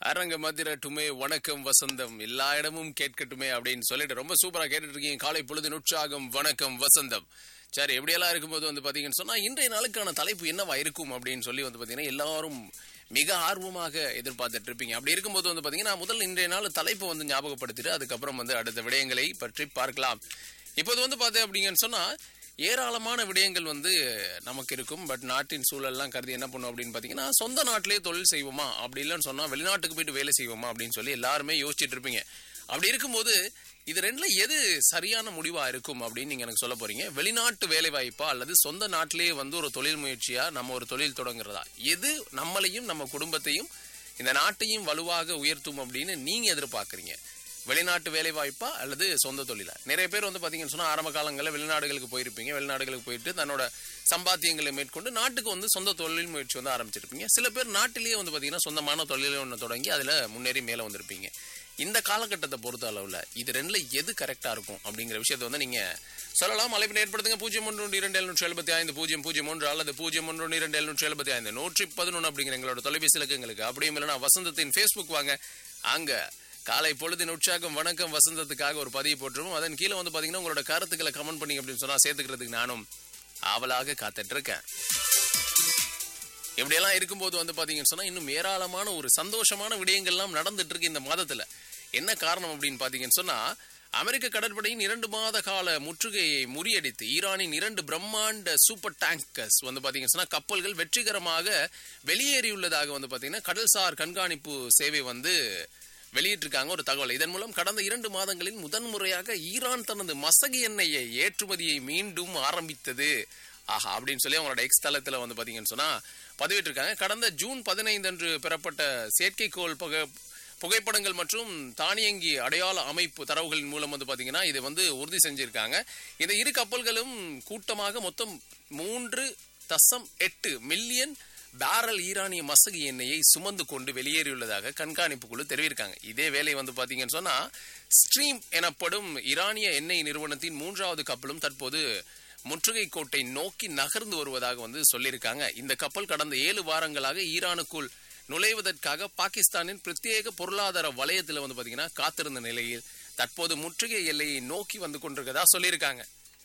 அரங்க மதிரட்டுமே வணக்கம் வசந்தம் எல்லா இடமும் கேட்கட்டுமே அப்படின்னு சொல்லிட்டு ரொம்ப சூப்பரா கேட்டுட்டு இருக்கீங்க காலை பொழுது உற்சாகம் வணக்கம் வசந்தம் சரி எப்படியெல்லாம் இருக்கும்போது வந்து பாத்தீங்கன்னு சொன்னா இன்றைய நாளுக்கான தலைப்பு என்னவா இருக்கும் அப்படின்னு சொல்லி வந்து பாத்தீங்கன்னா எல்லாரும் மிக ஆர்வமாக எதிர்பார்த்துட்டு இருப்பீங்க அப்படி இருக்கும்போது வந்து பாத்தீங்கன்னா முதல்ல இன்றைய நாள் தலைப்பு வந்து ஞாபகப்படுத்திட்டு அதுக்கப்புறம் வந்து அடுத்த விடயங்களை பற்றி பார்க்கலாம் இப்போது வந்து பார்த்தேன் அப்படிங்கன்னு சொன்னா ஏராளமான விடயங்கள் வந்து நமக்கு இருக்கும் பட் நாட்டின் சூழல்லாம் கருதி என்ன பண்ணும் அப்படின்னு பார்த்தீங்கன்னா சொந்த நாட்டிலேயே தொழில் செய்வோமா அப்படி இல்லைன்னு சொன்னால் வெளிநாட்டுக்கு போயிட்டு வேலை செய்வோமா அப்படின்னு சொல்லி எல்லாருமே யோசிச்சுட்டு இருப்பீங்க அப்படி இருக்கும்போது இது ரெண்டுல எது சரியான முடிவா இருக்கும் அப்படின்னு நீங்க எனக்கு சொல்ல போறீங்க வெளிநாட்டு வேலை வாய்ப்பா அல்லது சொந்த நாட்டிலேயே வந்து ஒரு தொழில் முயற்சியா நம்ம ஒரு தொழில் தொடங்குறதா எது நம்மளையும் நம்ம குடும்பத்தையும் இந்த நாட்டையும் வலுவாக உயர்த்தும் அப்படின்னு நீங்க எதிர்பார்க்கறீங்க வெளிநாட்டு வேலை வாய்ப்பா அல்லது சொந்த தொழிலா நிறைய பேர் வந்து பாத்தீங்கன்னு சொன்னா ஆரம்ப காலங்களில் வெளிநாடுகளுக்கு போயிருப்பீங்க வெளிநாடுகளுக்கு போயிட்டு தன்னோட சம்பாத்தியங்களை மேற்கொண்டு நாட்டுக்கு வந்து சொந்த தொழில் முயற்சி வந்து ஆரம்பிச்சிருப்பீங்க சில பேர் நாட்டிலேயே வந்து பாத்தீங்கன்னா சொந்தமான தொழிலை ஒன்று தொடங்கி அதுல முன்னேறி மேல வந்திருப்பீங்க இந்த காலகட்டத்தை பொறுத்த அளவுல இது ரெண்டுல எது கரெக்டா இருக்கும் அப்படிங்கிற விஷயத்தை வந்து நீங்க சொல்லலாம் அழைப்பினை ஏற்படுத்துங்க பூஜ்ஜியம் ஒன்று ஒன்று இரண்டு எழுநூற்றி எழுபத்தி ஐந்து பூஜ்ஜியம் பூஜ்ஜியம் ஒன்று அல்லது பூஜ்ஜியம் ஒன்று ஒன்று இரண்டு எழுநூற்றி எழுபத்தி ஐந்து நூற்றி பதினொன்று அப்படிங்கிற எங்களோட தொலைபேசி இலக்கங்களுக்கு அப்படியும் இல்லைன்னா வசந்தத்தின் ஃபேஸ்புக் வாங்க அங்க காலை பொழுதின் உற்சாகம் வணக்கம் வசந்தத்துக்காக ஒரு பதிவு போட்டுருவோம் அதன் கீழே வந்து பாத்தீங்கன்னா உங்களோட கருத்துக்களை கமெண்ட் பண்ணி அப்படின்னு சொன்னா சேர்த்துக்கிறதுக்கு நானும் ஆவலாக காத்துட்டு இருக்கேன் இப்படியெல்லாம் இருக்கும்போது வந்து பாத்தீங்கன்னு சொன்னா இன்னும் ஏராளமான ஒரு சந்தோஷமான விடயங்கள்லாம் நடந்துட்டு இருக்கு இந்த மாதத்துல என்ன காரணம் அப்படின்னு பாத்தீங்கன்னு சொன்னா அமெரிக்க கடற்படையின் இரண்டு மாத கால முற்றுகையை முறியடித்து ஈரானின் இரண்டு பிரம்மாண்ட சூப்பர் டேங்கர்ஸ் வந்து பாத்தீங்கன்னு சொன்னா கப்பல்கள் வெற்றிகரமாக வெளியேறியுள்ளதாக வந்து பாத்தீங்கன்னா கடல்சார் கண்காணிப்பு சேவை வந்து வெளியிட்டிருக்காங்க ஒரு தகவல் இதன் மூலம் கடந்த இரண்டு மாதங்களில் முதன்முறையாக ஈரான் தனது மசகு எண்ணெயை ஏற்றுமதியை மீண்டும் ஆரம்பித்தது ஆஹா அப்படின்னு சொல்லி அவங்களோட எக்ஸ் தளத்துல வந்து பாத்தீங்கன்னு சொன்னா பதிவிட்டிருக்காங்க கடந்த ஜூன் பதினைந்து அன்று பெறப்பட்ட செயற்கைக்கோள் புகை புகைப்படங்கள் மற்றும் தானியங்கி அடையாள அமைப்பு தரவுகளின் மூலம் வந்து பாத்தீங்கன்னா இதை வந்து உறுதி செஞ்சிருக்காங்க இந்த இரு கப்பல்களும் கூட்டமாக மொத்தம் மூன்று தசம் எட்டு மில்லியன் பேரல் ஈரானிய மசகு எண்ணெயை சுமந்து கொண்டு வெளியேறியுள்ளதாக கண்காணிப்பு குழு தெரிவித்திருக்காங்க இதே வேலை வந்து பாத்தீங்கன்னு சொன்னா ஸ்ட்ரீம் எனப்படும் ஈரானிய எண்ணெய் நிறுவனத்தின் மூன்றாவது கப்பலும் தற்போது முற்றுகை கோட்டை நோக்கி நகர்ந்து வருவதாக வந்து சொல்லியிருக்காங்க இந்த கப்பல் கடந்த ஏழு வாரங்களாக ஈரானுக்குள் நுழைவதற்காக பாகிஸ்தானின் பிரத்யேக பொருளாதார வலயத்தில் வந்து பாத்தீங்கன்னா காத்திருந்த நிலையில் தற்போது முற்றுகை எல்லையை நோக்கி வந்து கொண்டிருக்கதா சொல்லியிருக்காங்க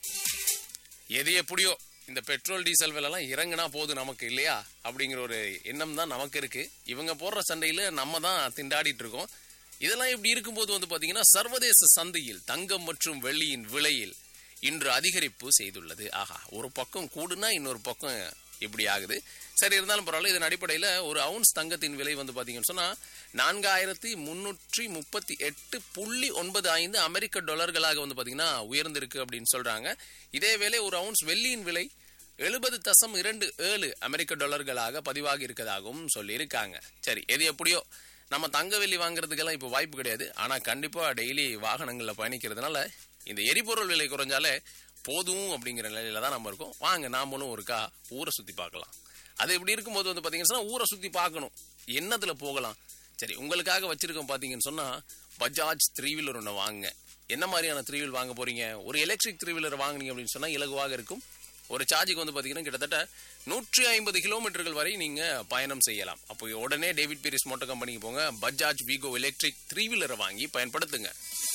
எது எப்படியோ இந்த பெட்ரோல் டீசல் விலைலாம் இறங்குனா போதும் நமக்கு இல்லையா அப்படிங்கிற ஒரு எண்ணம் தான் நமக்கு இருக்கு இவங்க போடுற சண்டையில நம்ம தான் திண்டாடிட்டு இருக்கோம் இதெல்லாம் இப்படி இருக்கும்போது வந்து பாத்தீங்கன்னா சர்வதேச சந்தையில் தங்கம் மற்றும் வெள்ளியின் விலையில் இன்று அதிகரிப்பு செய்துள்ளது ஆஹா ஒரு பக்கம் கூடுனா இன்னொரு பக்கம் இப்படி ஆகுது சரி இருந்தாலும் பரவாயில்ல இதன் அடிப்படையில் ஒரு அவுன்ஸ் தங்கத்தின் விலை வந்து பார்த்தீங்கன்னு சொன்னால் நான்காயிரத்தி முன்னூற்றி முப்பத்தி எட்டு புள்ளி ஒன்பது ஐந்து அமெரிக்க டாலர்களாக வந்து பார்த்தீங்கன்னா உயர்ந்திருக்கு அப்படின்னு சொல்கிறாங்க இதே வேளை ஒரு அவுன்ஸ் வெள்ளியின் விலை எழுபது தசம் இரண்டு ஏழு அமெரிக்க டாலர்களாக பதிவாகி இருக்கதாகவும் சொல்லியிருக்காங்க சரி எது எப்படியோ நம்ம தங்க வெள்ளி வாங்குறதுக்கெல்லாம் இப்போ வாய்ப்பு கிடையாது ஆனால் கண்டிப்பாக டெய்லி வாகனங்களில் பயணிக்கிறதுனால இந்த எரிபொருள் விலை குறைஞ்சாலே போதும் அப்படிங்கிற நிலையில தான் நம்ம இருக்கோம் வாங்க நாமளும் ஒருக்கா ஊரை சுற்றி பார்க்கலாம் அது இப்படி இருக்கும்போது வந்து பார்த்தீங்கன்னு சொன்னால் ஊரை சுற்றி பார்க்கணும் என்னத்துல போகலாம் சரி உங்களுக்காக வச்சிருக்கோம் பார்த்தீங்கன்னு சொன்னால் பஜாஜ் த்ரீ வீலர் ஒன்று வாங்க என்ன மாதிரியான த்ரீ வீல் வாங்க போறீங்க ஒரு எலக்ட்ரிக் த்ரீ வீலர் வாங்குனீங்க அப்படின்னு சொன்னால் இலகுவாக இருக்கும் ஒரு சார்ஜுக்கு வந்து பார்த்தீங்கன்னா கிட்டத்தட்ட நூற்றி ஐம்பது கிலோமீட்டர்கள் வரை நீங்கள் பயணம் செய்யலாம் அப்போ உடனே டேவிட் பீரிஸ் மோட்டர் கம்பெனிக்கு போங்க பஜாஜ் வீகோ எலக்ட்ரிக் த்ரீ வீலரை வாங்கி பயன்படுத்துங்க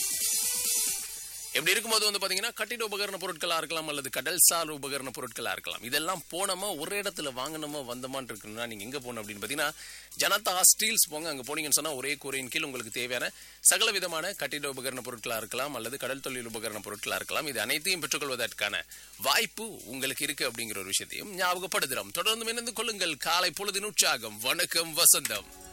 எப்படி இருக்கும்போது வந்து பாத்தீங்கன்னா கட்டிட உபகரண பொருட்களா இருக்கலாம் அல்லது கடல்சார் உபகரண பொருட்களா இருக்கலாம் இதெல்லாம் போனோமா ஒரு இடத்துல வாங்கணுமா வந்தமான்னு இருக்குன்னா நீங்க எங்க போகணும் அப்படின்னு பாத்தீங்கன்னா ஜனதா ஸ்டீல்ஸ் போங்க அங்க போனீங்கன்னு சொன்னா ஒரே கூரையின் கீழ் உங்களுக்கு தேவையான சகல விதமான கட்டிட உபகரண பொருட்களா இருக்கலாம் அல்லது கடல் தொழில் உபகரண பொருட்களா இருக்கலாம் இது அனைத்தையும் பெற்றுக்கொள்வதற்கான வாய்ப்பு உங்களுக்கு இருக்கு அப்படிங்கிற ஒரு விஷயத்தையும் ஞாபகப்படுத்துறோம் தொடர்ந்து இணைந்து கொள்ளுங்கள் காலை பொழுதின் உற்சாகம் வணக்கம் வசந்தம்